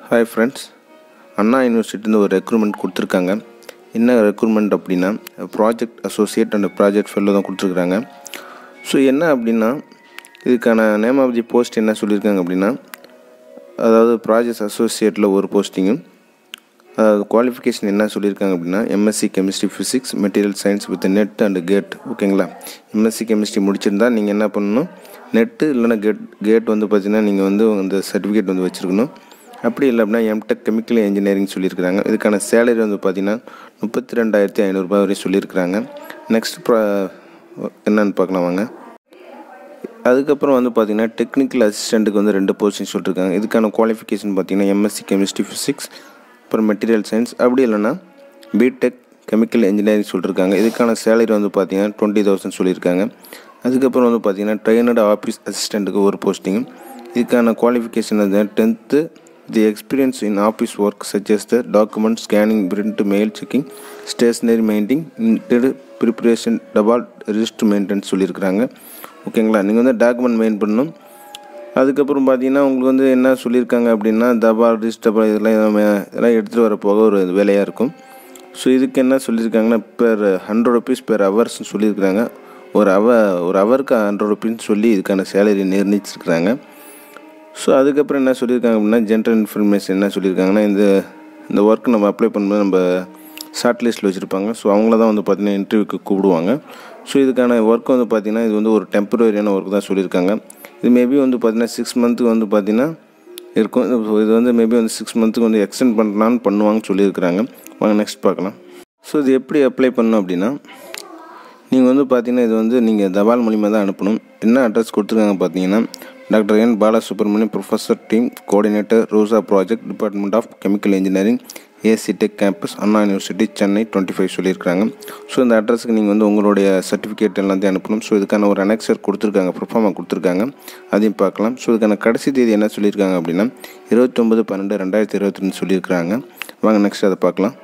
hi friends அண்ணா யூனிவர்சிட்டிருந்து ஒரு recruitment கொடுத்துருக்காங்க என்ன ரெக்ரூட்மெண்ட் அப்படின்னா project associate and project fellow தான் கொடுத்துருக்குறாங்க ஸோ என்ன அப்படின்னா இதுக்கான நேம் ஆஃப் தி போஸ்ட் என்ன சொல்லியிருக்காங்க அப்படின்னா அதாவது ப்ராஜெக்ட் அசோசியேட்டில் ஒரு போஸ்டிங்கும் அதாவது குவாலிஃபிகேஷன் என்ன சொல்லியிருக்காங்க அப்படின்னா MSc chemistry physics material science with NET and GATE ஓகேங்களா எம்எஸ்சி கெமிஸ்ட்ரி முடிச்சிருந்தா நீங்கள் என்ன பண்ணணும் நெட்டு இல்லைன்னா கேட் கேட் வந்து பார்த்தீங்கன்னா நீங்கள் வந்து அந்த சர்டிஃபிகேட் வந்து வச்சுருக்கணும் அப்படி இல்லை அப்படின்னா எம்டெக் கெமிக்கல் இன்ஜினியரிங் சொல்லியிருக்கிறாங்க இதுக்கான சேலரி வந்து பார்த்தீங்கன்னா முப்பத்தி ரெண்டாயிரத்தி ஐநூறுரூபா வரையும் சொல்லியிருக்கிறாங்க நெக்ஸ்ட் ப்ரா என்னன்னு பார்க்கலாம் வாங்க அதுக்கப்புறம் வந்து பார்த்தீங்கன்னா டெக்னிக்கல் அசிஸ்டண்ட்டுக்கு வந்து ரெண்டு போஸ்டிங் சொல்லியிருக்காங்க இதுக்கான குவாலிஃபிகேஷன் பார்த்தீங்கன்னா எம்எஸ்சி கெமிஸ்ட்ரி ஃபிசிக்ஸ் அப்புறம் மெட்டீரியல் சயின்ஸ் அப்படி இல்லைன்னா பிடெக் கெமிக்கல் இன்ஜினியரிங் சொல்லியிருக்காங்க இதுக்கான சேலரி வந்து பார்த்தீங்கன்னா டுவெண்ட்டி தௌசண்ட் சொல்லியிருக்காங்க அதுக்கப்புறம் வந்து பார்த்தீங்கன்னா ட்ரெயினட் ஆஃபீஸ் அசிஸ்டண்ட்டுக்கு ஒரு போஸ்டிங் இதுக்கான குவாலிஃபிகேஷன் வந்து tenth the experience in office work suggest the document scanning print mail checking stationery maintaining indent preparation டபால் ரிஜிஸ்டர் மெயின்டெனன்ஸ் சொல்லியிருக்கிறாங்க ஓகேங்களா நீங்கள் வந்து டாக்குமெண்ட் மெயின் பண்ணணும் அதுக்கப்புறம் பார்த்தீங்கன்னா உங்களுக்கு வந்து என்ன சொல்லியிருக்காங்க அப்படின்னா தபால் ரிஜிஸ்டர் இதெல்லாம் இதெல்லாம் எடுத்துகிட்டு வர போக ஒரு வேலையாக இருக்கும் ஸோ இதுக்கு என்ன சொல்லியிருக்காங்கன்னா பெர் ஹண்ட்ரட் ருபீஸ் பெர் ஹவர்ஸ்னு சொல்லியிருக்கிறாங்க ஒரு ஹவர் ஒரு ஹவருக்கு ஹண்ட்ரட் ருபீஸ்னு சொல்லி இதுக்கான சேலரி நிர்ணயிச்சிருக்கிறாங்க ஸோ அதுக்கப்புறம் என்ன சொல்லியிருக்காங்க அப்படின்னா ஜென்ரல் இன்ஃபர்மேஷன் என்ன சொல்லியிருக்காங்கன்னா இந்த இந்த ஒர்க் நம்ம அப்ளை பண்ணும்போது நம்ம ஷார்ட் லிஸ்ட்டில் வச்சுருப்பாங்க ஸோ அவங்கள தான் வந்து பார்த்திங்கன்னா இன்டர்வியூக்கு கூப்பிடுவாங்க ஸோ இதுக்கான ஒர்க் வந்து பார்த்திங்கன்னா இது வந்து ஒரு டெம்பரரியான ஒர்க் தான் சொல்லியிருக்காங்க இது மேபி வந்து பார்த்திங்கன்னா சிக்ஸ் மந்த்துக்கு வந்து பார்த்திங்கன்னா இருக்கும் இது வந்து மேபி வந்து சிக்ஸ் மந்த்துக்கு வந்து எக்ஸ்டெண்ட் பண்ணலான்னு பண்ணுவாங்கன்னு சொல்லியிருக்கிறாங்க வாங்க நெக்ஸ்ட் பார்க்கலாம் ஸோ இது எப்படி அப்ளை பண்ணணும் அப்படின்னா நீங்கள் வந்து பார்த்தீங்கன்னா இது வந்து நீங்கள் தபால் மூலிமா தான் அனுப்பணும் என்ன அட்ரஸ் கொடுத்துருக்காங்க பார்த்தீங்கன்னா doctor N Balasubramaniam professor team coordinator Rosa project department of chemical engineering AC tech campus Anna university Chennai twenty five சொல்லியிருக்காங்க ஸோ இந்த அட்ரஸுக்கு நீங்கள் வந்து உங்களுடைய சர்டிஃபிகேட் எல்லாத்தையும் அனுப்பணும் ஸோ இதுக்கான ஒரு அனெக்சர் கொடுத்துருக்காங்க ப்ரிஃபார்மா கொடுத்துருக்காங்க அதையும் பார்க்கலாம் ஸோ இதுக்கான கடைசி தேதி என்ன சொல்லியிருக்காங்க அப்படின்னா இருபத்தொம்பது பன்னெண்டு ரெண்டாயிரத்தி இருபத்தி ரெண்டு சொல்லியிருக்காங்க வாங்க நெக்ஸ்ட் அதை பார்க்கலாம்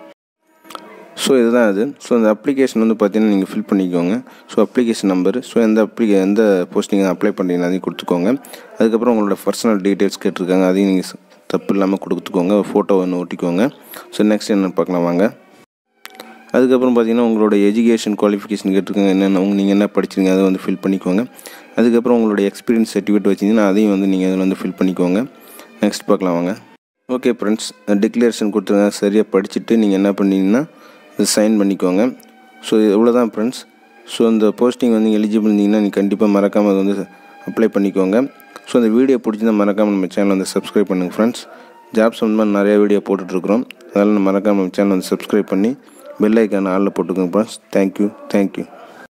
ஸோ இதுதான் அது ஸோ அந்த அப்ளிகேஷன் வந்து பார்த்தீங்கன்னா நீங்கள் ஃபில் பண்ணிக்கோங்க ஸோ அப்ளிகேஷன் நம்பர் ஸோ எந்த அப்ளிகே எந்த போஸ்டிங் அப்ளை பண்ணுறீங்க அதையும் கொடுத்துக்கோங்க அதுக்கப்புறம் உங்களோட பர்சனல் டீட்டெயில்ஸ் கேட்டிருக்காங்க அதையும் நீங்கள் தப்பு இல்லாமல் கொடுத்துக்கோங்க ஃபோட்டோ ஒன்று ஒட்டிக்கோங்க ஸோ நெக்ஸ்ட் என்னென்னு பார்க்கலாம் வாங்க அதுக்கப்புறம் பார்த்தீங்கன்னா உங்களோட எஜுகேஷன் குவாலிஃபிகேஷன் கேட்டிருக்காங்க என்னென்ன உங்க நீங்கள் என்ன படிச்சிருங்க அதை வந்து ஃபில் பண்ணிக்கோங்க அதுக்கப்புறம் உங்களோட எக்ஸ்பீரியன்ஸ் சர்டிஃபிகேட் வச்சிங்கன்னா அதையும் வந்து நீங்கள் அதில் வந்து ஃபில் பண்ணிக்கோங்க நெக்ஸ்ட் பார்க்கலாம் வாங்க ஓகே ஃப்ரெண்ட்ஸ் டிக்ளரேஷன் கொடுத்துருங்க சரியாக படிச்சுட்டு நீங்கள் என்ன பண்ணீங்கன்னா இது சைன் பண்ணிக்கோங்க ஸோ இவ்வளோ தான் ஃப்ரெண்ட்ஸ் ஸோ இந்த போஸ்டிங் வந்து எலிஜிபிள் இருந்தீங்கன்னா நீங்கள் கண்டிப்பாக மறக்காமல் அதை வந்து அப்ளை பண்ணிக்கோங்க ஸோ இந்த வீடியோ பிடிச்சிருந்தா மறக்காமல் நம்ம சேனல் வந்து சப்ஸ்கிரைப் பண்ணுங்கள் ஃப்ரெண்ட்ஸ் ஜாப் சம்மந்தமாக நிறைய வீடியோ போட்டுட்ருக்குறோம் அதனால் மறக்காமல் நம்ம சேனல் வந்து சப்ஸ்கிரைப் பண்ணி பெல் ஐக்கான ஆளில் போட்டுக்கோங்க ஃப்ரெண்ட்ஸ் தேங்க்யூ தேங்க்யூ